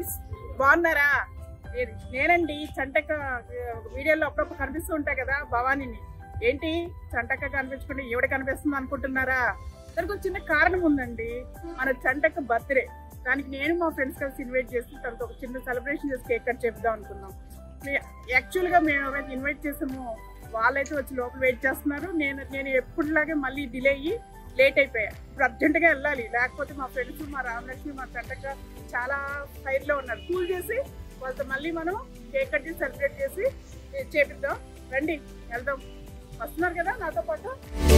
Friends బాగున్నారా ఏ- నేనండి చంటక్క ఆ, వీడియోలో అప్పుడప్పుడు కనిపిస్తూ ఉంటాయి కదా భవానీని ఏంటి చంటక్క కనిపించకుండా ఈవిడ కనిపిస్తుంది అనుకుంటున్నారా దానికి ఒక చిన్న కారణం ఉందండి మన చంటక్క బర్త్డే దానికి నేను మా ఫ్రెండ్స్ కలిసి ఇన్వైట్ చేసి తనతో ఒక చిన్న సెలబ్రేషన్ చేసి కేక్ కట్ చేద్దాం అనుకున్నాం యాక్చువల్ గా మేము ఎవరైతే ఇన్వైట్ చేసామో వాళ్ళైతే వచ్చి లోపల వెయిట్ చేస్తున్నారు నేను నేను ఎప్పుడులాగే మళ్ళీ డిలే అయ్యి లేట్ అయిపోయా ఇప్పుడు అర్జెంట్ గా వెళ్ళాలి లేకపోతే మా ఫ్రెండ్స్ మా రామలక్ష్మి మా చంటక్క చాలా ఫైర్ లో ఉన్నారు కూల్ చేసి వాళ్ళతో మళ్ళీ మనం కేక్ కట్ చేసి సెలబ్రేట్ చేసి చేపిద్దాం రండి వెళ్దాం వస్తున్నారు కదా నాతో పాటు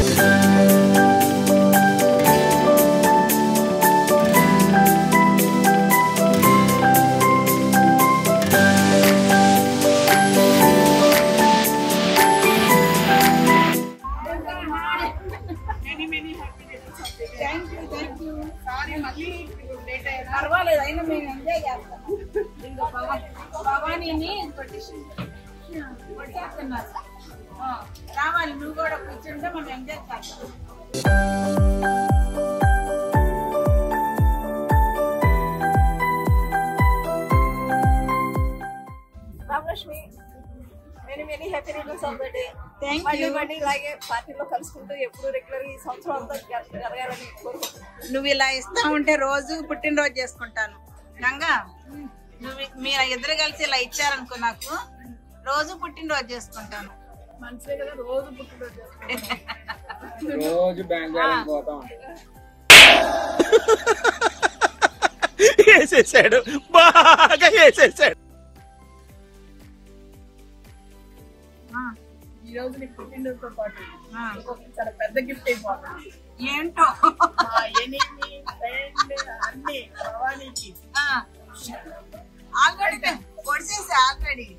many many happy thank you thank you sorry మళ్ళీ లేట్ అయ్యారా పర్వాలేదు అయినా మేము ఎంజాయ్ చేస్తాం ఇంకో భవ- భవానీని కొట్టేసి కొట్టేస్తున్నారు ఆ, రావాలి నువ్వు కూడా కూర్చుంటే మనం ఎంజాయ్ చేస్తాం Ramalakshmi many many happy returns of the day thank మళ్ళీ యూ మళ్ళీ ఇలాగే పార్టీలో కలుసుకుంటూ ఎప్పుడు రెగ్యులర్ ఈ సంవత్సరం అంతా జర- జరగాలని కోరుకుంటున్నాను నువ్వు ఇలా ఇస్తా ఉంటే రోజు పుట్టినరోజు చేసుకుంటాను గంగా నువ్వు మీరు ఇద్దరు కలిసి ఇలా ఇచ్చారనుకో నాకు రోజు పుట్టినరోజు చేసుకుంటాను మంచిదే కదా రోజు పుట్టినరోజు చేస్తాం. రోజు బ్యాంక్ బ్యాలెన్స్ పోతా ఉంటాయి వేసేసాడు బాగా వేసేసాడు ఆ, ఈ రోజు నీకు పుట్టినరోజుతో పాటు ఆ. ఇంకొక చాలా పెద్ద గిఫ్ట్ అయిపోతుంది ఏంటో మా ఎనిమి ఫ్రెండ్ అన్ని భవానీకి ఆల్రెడీ పొడిసేసి ఆల్రెడీ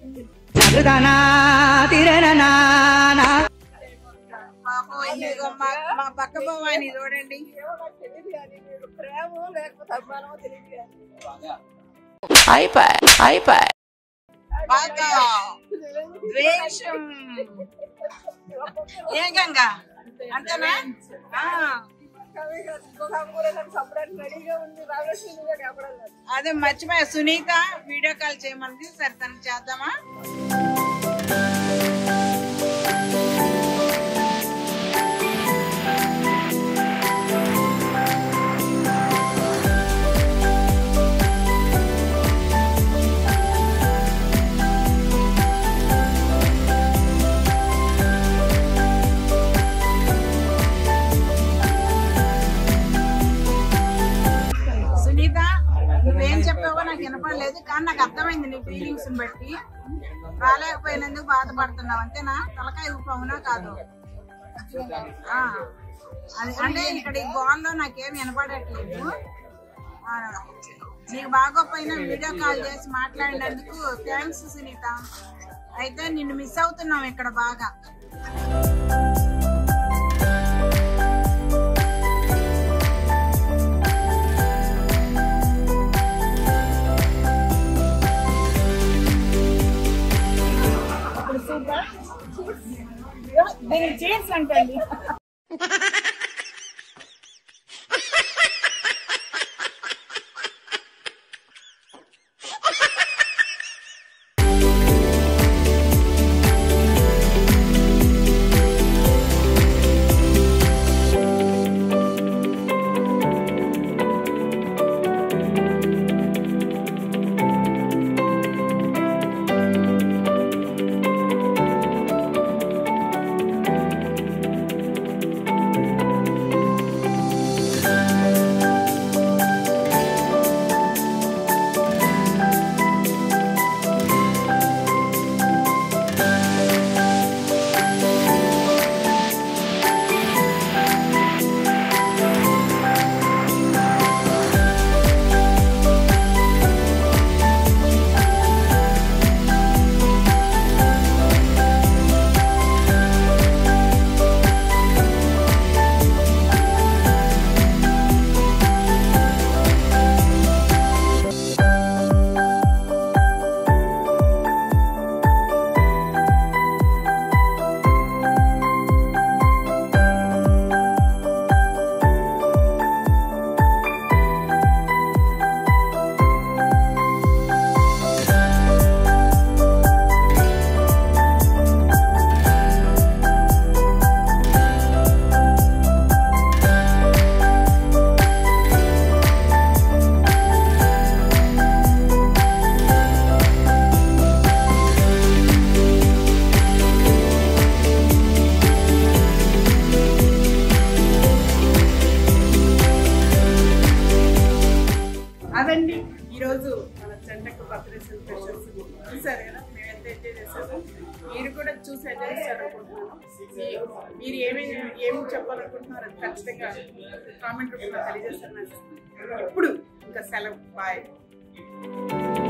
పాపం ఇదిగో మా మా పక్క భవాని చూడండి ఏమో నాకు తెలియదు కానీ మీరు ప్రేమ లేకపోతే అభిమానమో తెలియదు కానీ బాగా ద్వేషం ఏ గంగా అంతేనా ఆ, కవి గారు ఇంకొక ఆమె కూడా నాకు చెప్పడానికి రెడీగా ఉంది రామలక్ష్మి నువ్వే కాపాడాలి అదే మర్చిపోయా సునీత వీడియో కాల్ చేయమంది సరే తనకి చేద్దామా సునీత నువ్వేం చెప్పావో నాకు వినపడలేదు కానీ నాకు అర్థమైంది నీ ఫీలింగ్స్ బట్టి రాలేకపోయినందుకు బాధపడుతున్నావు అంతేనా తలకాయ ఊపు అవునా కాదు ఆ, అది అంటే ఇక్కడ ఈ గోల్లో నాకేం వినపడట్లేదు ఆ, నీకు బాగోపోయినా వీడియో కాల్ చేసి మాట్లాడినందుకు థ్యాంక్స్ సునీత అయితే నిన్ను మిస్ అవుతున్నాం ఇక్కడ బాగా ఇప్పుడు సూపర్ దీన్ని చీర్స్ అంటండి చంటకు బర్త్డే సెలబ్రేషన్స్ చూసారు కదా మేము ఎంత ఎంజాయ్ చేసాము మీరు కూడా చూసి ఎంజాయ్ చేస్తారు అనుకుంటున్నాను మీ- మీరు ఏమి ఏమి చెప్పాలనుకుంటున్నారు అది ఖచ్చితంగా కామెంట్ రూపంలో తెలియజేస్తున్నారు ఇప్పుడు ఇంకా సెలవు బాయ్